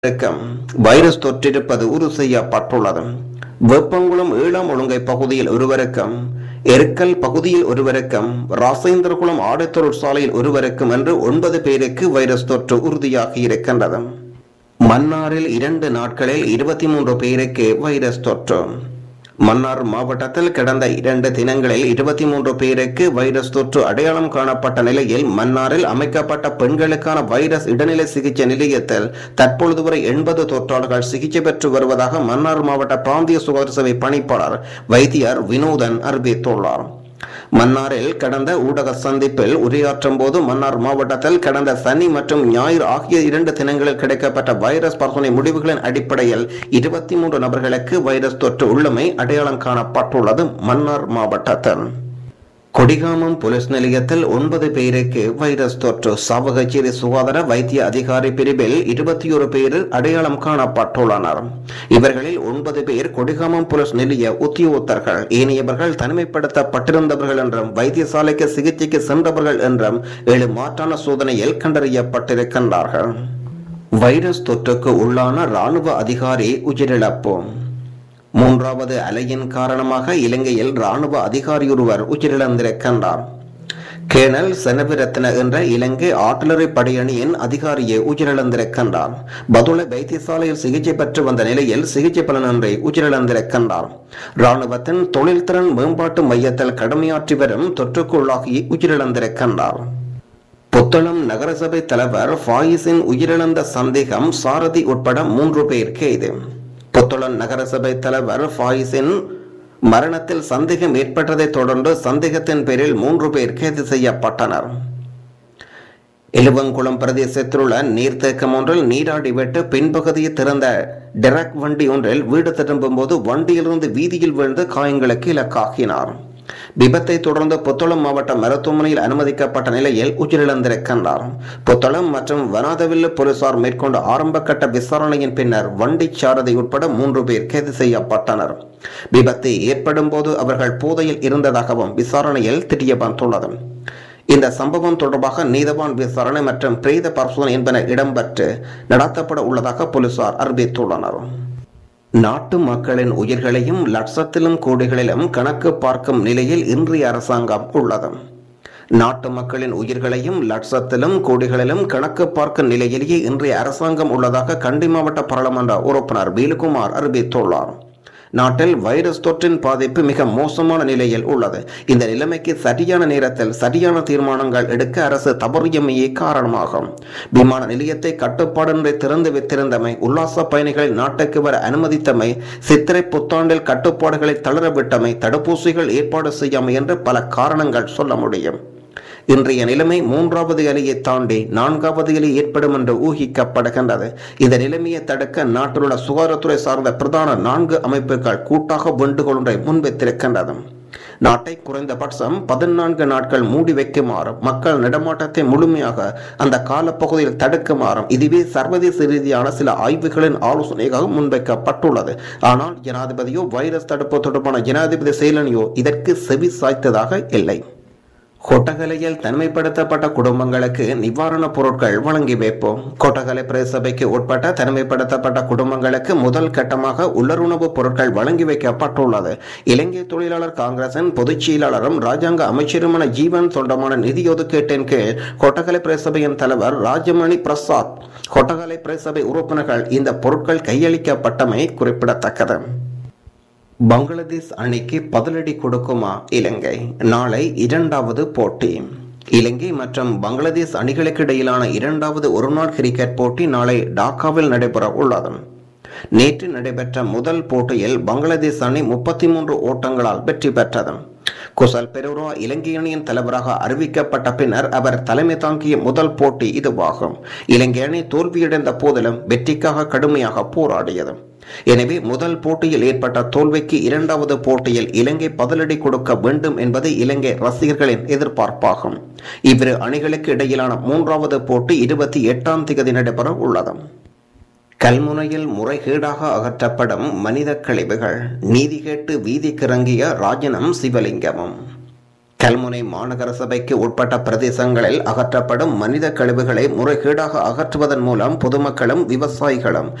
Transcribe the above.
இருக்கம் வைரஸ் தொற்றிருப்பது உறுதி செய்யப்பட்டுள்ளது வெப்பங்குளம் ஏழாம் ஒழுங்கை பகுதியில் ஒருவருக்கும் எருக்கல் பகுதியில் ஒருவருக்கும் ராசேந்திரகுளம் ஆடைத்தொழில் சாலையில் ஒருவருக்கும் என்று ஒன்பது பேருக்கு வைரஸ் தொற்று உறுதியாகி இருக்கின்றது மன்னாரில் இரண்டு நாட்களில் இருபத்தி மூன்று பேருக்கு வைரஸ் தொற்று மன்னார் மாவட்டத்தில் கடந்த இரண்டு தினங்களில் இருபத்தி மூன்று பேருக்கு வைரஸ் தொற்று அடையாளம் காணப்பட்ட நிலையில் மன்னாரில் அமைக்கப்பட்ட பெண்களுக்கான வைரஸ் இடைநிலை சிகிச்சை நிலையத்தில் தற்பொழுது வரை எண்பது தொற்றாளர்கள் சிகிச்சை பெற்று வருவதாக மன்னார் மாவட்ட பிராந்திய சுகாதார சபை பணிப்பாளர் வைத்தியர் வினோதன் அறிவித்துள்ளார் மன்னாரில் கடந்த ஊடக சந்திப்பில் உரையாற்றும் போது மன்னார் மாவட்டத்தில் கடந்த சனி மற்றும் ஞாயிறு ஆகிய இரண்டு தினங்களில் கிடைக்கப்பட்ட வைரஸ் பரிசோதனை முடிவுகளின் அடிப்படையில் இருபத்தி மூன்று நபர்களுக்கு வைரஸ் தொற்று உள்ளமை அடையாளம் காணப்பட்டுள்ளது மன்னார் மாவட்டத்தில் கொடிகாமம் போலீஸ் நிலையத்தில் ஒன்பது பேருக்கு வைரஸ் தொற்று சாவகச்சேரி சுகாதார வைத்திய அதிகாரி பிரிவில் இருபத்தி ஒரு பேர் அடையாளம் காணப்பட்டுள்ளனர் இவர்களில் ஒன்பது பேர் கொடிகாமம் போலீஸ் நிலைய உத்தியோகத்தர்கள் ஏனையவர்கள் தனிமைப்படுத்தப்பட்டிருந்தவர்கள் என்றும் வைத்தியசாலைக்கு சிகிச்சைக்கு சென்றவர்கள் என்றும் ஏழு மாற்றான சோதனையில் கண்டறியப்பட்டிருக்கின்றார்கள் வைரஸ் தொற்றுக்கு உள்ளான ராணுவ அதிகாரி உயிரிழப்பு மூன்றாவது அலையின் காரணமாக இலங்கையில் ராணுவ அதிகாரியொருவர் உயிரிழந்திருக்கின்றார் கேணல் செனவிரத்ன என்ற இலங்கை ஆர்டிலரி படையணியின் அதிகாரியை உயிரிழந்திருக்கின்றார் பதுளை வைத்தியசாலையில் சிகிச்சை பெற்று வந்த நிலையில் சிகிச்சை பலனின்றி உயிரிழந்திருக்கின்றார் ராணுவத்தின் தொழில்திறன் மேம்பாட்டு மையத்தில் கடமையாற்றி வரும் தொற்றுக்குள்ளாகி உயிரிழந்திருக்கின்றார் புத்தளம் நகரசபை தலைவர் ஃபாயிஸின் உயிரிழந்த சந்தேகம் சாரதி உட்பட மூன்று பேர் கைது புத்தளம் நகரசபை தலைவர் ஃபாயிஸின் மரணத்தில் சந்தேகம் ஏற்பட்டதை தொடர்ந்து சந்தேகத்தின் பேரில் மூன்று பேர் கைது செய்யப்பட்டனர் இலுவங்குளம் பிரதேசத்திலுள்ள நீர்த்தேக்கம் ஒன்றில் நீராடி விட்டு பின்பகுதியில் திறந்த டெரக் வண்டி ஒன்றில் வீடு திரும்பும் போது வண்டியிலிருந்து வீதியில் விழுந்து காயங்களுக்கு இலக்காகினார் விபத்தை தொடர்ந்து புத்தளம் மாவட்ட மருத்துவமனையில் அனுமதிக்கப்பட்ட நிலையில் உயிரிழந்திருக்கின்றார் புத்தளம் மற்றும் வனாதவில்லு போலீசார் மேற்கொண்ட ஆரம்ப கட்ட விசாரணையின் பின்னர் வண்டி சாரதி உட்பட மூன்று பேர் கைது செய்யப்பட்டனர் விபத்து ஏற்படும் போது அவர்கள் போதையில் இருந்ததாகவும் விசாரணையில் தெரிய வந்துள்ளது இந்த சம்பவம் தொடர்பாக நீதவான் விசாரணை மற்றும் பிரேத பரிசோதனை என்பன இடம்பெற்று நடத்தப்பட உள்ளதாக போலீசார் அறிவித்துள்ளனர் நாட்டு மக்களின் உயிர்களையும் லட்சத்திலும் கோடிகளிலும் கணக்கு பார்க்கும் நிலையில் இன்றைய அரசாங்கம் உள்ளது நாட்டு மக்களின் உயிர்களையும் லட்சத்திலும் கோடிகளிலும் கணக்கு பார்க்கும் நிலையிலேயே இன்றைய அரசாங்கம் உள்ளதாக கண்டி மாவட்ட பாராளுமன்ற உறுப்பினர் வேலுகுமார் அறிவித்துள்ளார் நாட்டில் வைரஸ் தொற்றின் பாதிப்பு மிக மோசமான நிலையில் உள்ளது இந்த நிலைமைக்கு சரியான நேரத்தில் சரியான தீர்மானங்கள் எடுக்க அரசு தவறியமையே காரணமாகும் விமான நிலையத்தை கட்டுப்பாடின்றி திறந்து வைத்திருந்தமை உல்லாச பயணிகளை நாட்டுக்கு வர அனுமதித்தமை சித்திரை புத்தாண்டில் கட்டுப்பாடுகளை தளரவிட்டமை தடுப்பூசிகள் ஏற்பாடு செய்யாமை என்று பல காரணங்கள் சொல்ல முடியும் இன்றைய நிலைமை மூன்றாவது அலையை தாண்டி நான்காவது அலை ஏற்படும் என்று ஊகிக்கப்படுகின்றது இந்த நிலைமையை தடுக்க நாட்டில் உள்ள சுகாதாரத்துறை சார்ந்த பிரதான நான்கு அமைப்புகள் கூட்டாக வேண்டுகோள் ஒன்றை முன்வைத்திருக்கின்றது நாட்டை குறைந்தபட்சம் பதினான்கு நாட்கள் மூடி வைக்குமாறும் மக்கள் நடமாட்டத்தை முழுமையாக அந்த காலப்பகுதியில் தடுக்குமாறும் இதுவே சர்வதேச ரீதியான சில ஆய்வுகளின் ஆலோசனையாக முன்வைக்கப்பட்டுள்ளது ஆனால் ஜனாதிபதியோ வைரஸ் தடுப்பு தொடர்பான ஜனாதிபதி செயலணியோ இதற்கு செவி சாய்த்ததாக இல்லை கொட்டகலையில் தனிமைப்படுத்தப்பட்ட குடும்பங்களுக்கு நிவாரணப் பொருட்கள் வழங்கி வைப்போம் கொட்டகலை பிரதேசபைக்கு உட்பட்ட தனிமைப்படுத்தப்பட்ட குடும்பங்களுக்கு முதல் கட்டமாக உள்ளுணவு பொருட்கள் வழங்கி வைக்கப்பட்டுள்ளது இலங்கை தொழிலாளர் காங்கிரசின் பொதுச் செயலாளரும் ராஜாங்க அமைச்சருமான ஜீவன் சொந்தமான நிதி ஒதுக்கீட்டின் கீழ் கொட்டகலை பிரதேசபையின் தலைவர் ராஜமணி பிரசாத் கொட்டகலை பிரதேசபை உறுப்பினர்கள் இந்த பொருட்கள் கையளிக்கப்பட்டமை குறிப்பிடத்தக்கது பங்களாதேஷ் அணிக்கு பதிலடி கொடுக்குமா இலங்கை நாளை இரண்டாவது போட்டி இலங்கை மற்றும் பங்களாதேஷ் அணிகளுக்கு இடையிலான இரண்டாவது ஒருநாள் கிரிக்கெட் போட்டி நாளை டாக்காவில் நடைபெற உள்ளது நேற்று நடைபெற்ற முதல் போட்டியில் பங்களாதேஷ் அணி முப்பத்தி மூன்று ஓட்டங்களால் வெற்றி பெற்றது குசல் பெரூரா இலங்கை அணியின் தலைவராக அறிவிக்கப்பட்ட பின்னர் அவர் தலைமை தாங்கிய முதல் போட்டி இதுவாகும் இலங்கை அணி தோல்வியடைந்த போதிலும் வெற்றிக்காக கடுமையாக போராடியது எனவே முதல் போட்டியில் ஏற்பட்ட தோல்விக்கு இரண்டாவது போட்டியில் இலங்கை பதிலடி கொடுக்க வேண்டும் என்பது இலங்கை ரசிகர்களின் எதிர்பார்ப்பாகும் இவ்விரு அணிகளுக்கு இடையிலான மூன்றாவது போட்டி இருபத்தி எட்டாம் தேதி நடைபெற உள்ளது கல்முனையில் முறைகேடாக அகற்றப்படும் மனித கழிவுகள் நீதி கேட்டு வீதிக்கிறங்கிய ராஜனம் சிவலிங்கமும் கல்முனை மாநகர சபைக்கு உட்பட்ட பிரதேசங்களில் அகற்றப்படும் மனித கழிவுகளை முறைகேடாக அகற்றுவதன் மூலம் பொதுமக்களும் விவசாயிகளும்